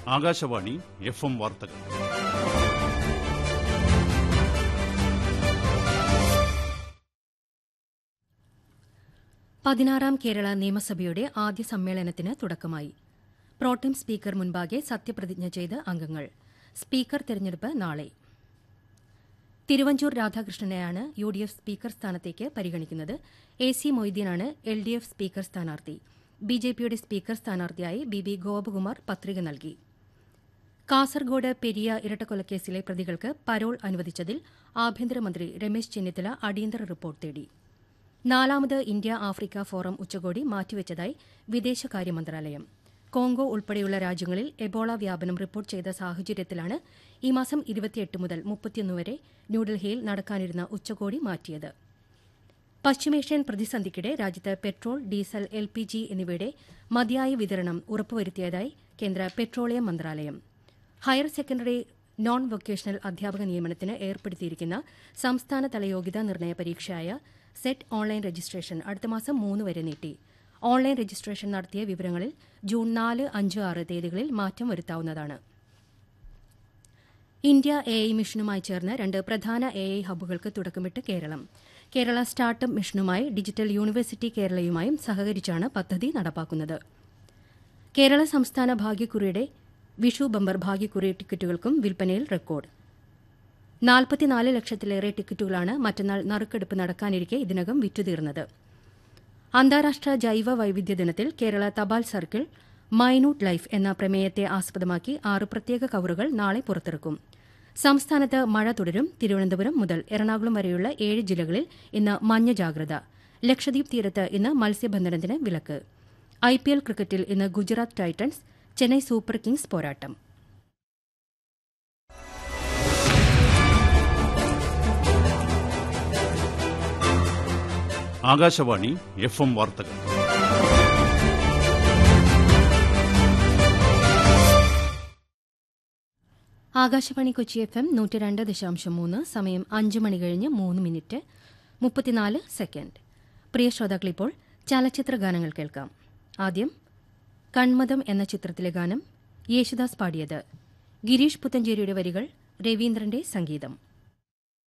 Akashvani F M വാർത്തകൾ പതിനാറാം കേരള നിയമസഭയുടെ ആദ്യ സമ്മേളനത്തിന് തുടക്കമായി പ്രോട്ടം സ്പീക്കർ മുൻപാകെ സത്യപ്രതിജ്ഞ ചെയ്ത് അംഗങ്ങൾ സ്പീക്കർ തെരഞ്ഞെടുപ്പ് നാളെ തിരുവഞ്ചൂർ രാധാകൃഷ്ണനെയാണ് യു ഡി എഫ് സ്പീക്കർ സ്ഥാനത്തേക്ക് പരിഗണിക്കുന്നത് എ സി മൊയ്തീനാണ് എൽ ഡി എഫ് സ്പീക്കർ സ്ഥാനാർത്ഥി ബി ജെ പിയുടെ സ്പീക്കർ സ്ഥാനാർത്ഥിയായി ബി ബി ഗോപകുമാർ പത്രിക നൽകി കാസർഗോഡ് പെരിയ ഇരട്ടക്കൊലക്കേസിലെ പ്രതികൾക്ക് പരോൾ അനുവദിച്ചതിൽ ആഭ്യന്തരമന്ത്രി രമേശ് ചെന്നിത്തല അടിയന്തര റിപ്പോർട്ട് തേടി നാലാമത് ഇന്ത്യ ആഫ്രിക്ക ഫോറം ഉച്ചകോടി മാറ്റിവെച്ചതായി വിദേശകാര്യ മന്ത്രാലയം കോങ്കോ ഉൾപ്പെടെയുള്ള രാജ്യങ്ങളിൽ എബോള വ്യാപനം റിപ്പോർട്ട് ചെയ്ത സാഹചര്യത്തിലാണ് ഈ മാസം ഇരുപത്തിയെട്ട് മുതൽ മുപ്പത്തിയൊന്ന് വരെ ന്യൂഡൽഹിയിൽ നടക്കാനിരുന്ന ഉച്ചകോടി മാറ്റിയത് പശ്ചിമേഷ്യൻ പ്രതിസന്ധിക്കിടെ രാജ്യത്ത് petrol diesel L P G എന്നിവയുടെ മതിയായ വിതരണം ഉറപ്പുവരുത്തിയതായി കേന്ദ്ര പെട്രോളിയം മന്ത്രാലയം ഹയർ സെക്കൻഡറി നോൺ വൊക്കേഷണൽ അധ്യാപക നിയമനത്തിന് ഏർപ്പെടുത്തിയിരിക്കുന്ന സംസ്ഥാനതല യോഗ്യതാ നിർണയ പരീക്ഷയായ സെറ്റ് ഓൺലൈൻ രജിസ്ട്രേഷൻ അടുത്ത മാസം മൂന്ന് വരെ നീട്ടി ഓൺലൈൻ രജിസ്ട്രേഷൻ നടത്തിയ വിവരങ്ങളിൽ ജൂൺ നാല് അഞ്ച് ആറ് തീയതികളിൽ മാറ്റം വരുത്താവുന്നതാണ് ഇന്ത്യ എ ഐ മിഷനുമായി ചേർന്ന് രണ്ട് പ്രധാന എ ഐ ഹബ്ബുകൾക്ക് തുടക്കമിട്ട് കേരളം കേരള സ്റ്റാർട്ടപ്പ് മിഷനുമായി ഡിജിറ്റൽ യൂണിവേഴ്സിറ്റി കേരളയുമായും സഹകരിച്ചാണ് പദ്ധതി നടപ്പാക്കുന്നത് കേരള സംസ്ഥാന ഭാഗ്യക്കുറിയുടെ വിഷു ബമ്പർ ഭാഗ്യക്കുറി ടിക്കറ്റുകൾക്കും വിൽപ്പനയിൽ റെക്കോർഡ് നാൽപ്പത്തിനാല് ലക്ഷത്തിലേറെ ടിക്കറ്റുകളാണ് മറ്റന്നാൾ നറുക്കെടുപ്പ് നടക്കാനിരിക്കെ ഇതിനകം വിറ്റുതീർന്നത് അന്താരാഷ്ട്ര ജൈവ വൈവിധ്യ ദിനത്തിൽ കേരള തപാൽ സർക്കിൾ മൈനൂട്ട് ലൈഫ് എന്ന പ്രമേയത്തെ ആസ്പദമാക്കി ആറ് പ്രത്യേക കവറുകൾ നാളെ പുറത്തിറക്കും സംസ്ഥാനത്ത് മഴ തുടരും തിരുവനന്തപുരം മുതൽ എറണാകുളം വരെയുള്ള ഏഴ് ജില്ലകളിൽ ഇന്ന് മഞ്ഞ ജാഗ്രത ലക്ഷദ്വീപ് തീരത്ത് ഇന്ന് മത്സ്യബന്ധനത്തിന് വിലക്ക് ഐപിഎൽ ക്രിക്കറ്റിൽ ഇന്ന് Gujarat Titans Chennai Super Kings പോരാട്ടം ആകാശവാണി എഫ് എം വാർത്തകൾ ആകാശവാണി കൊച്ചി എഫ് എം നൂറ്റി രണ്ട് ദശാംശം മൂന്ന് സമയം അഞ്ച് മണി കഴിഞ്ഞ് മൂന്ന് മിനിറ്റ് മുപ്പത്തിനാല് സെക്കൻഡ് പ്രിയ ശ്രോതാക്കളിപ്പോൾ ചലച്ചിത്ര ഗാനങ്ങൾ കേൾക്കാം ആദ്യം കൺമതം എന്ന ചിത്രത്തിലെ ഗാനം യേശുദാസ് പാടിയത് ഗിരീഷ് പുത്തഞ്ചേരിയുടെ വരികൾ രവീന്ദ്രന്റെ സംഗീതം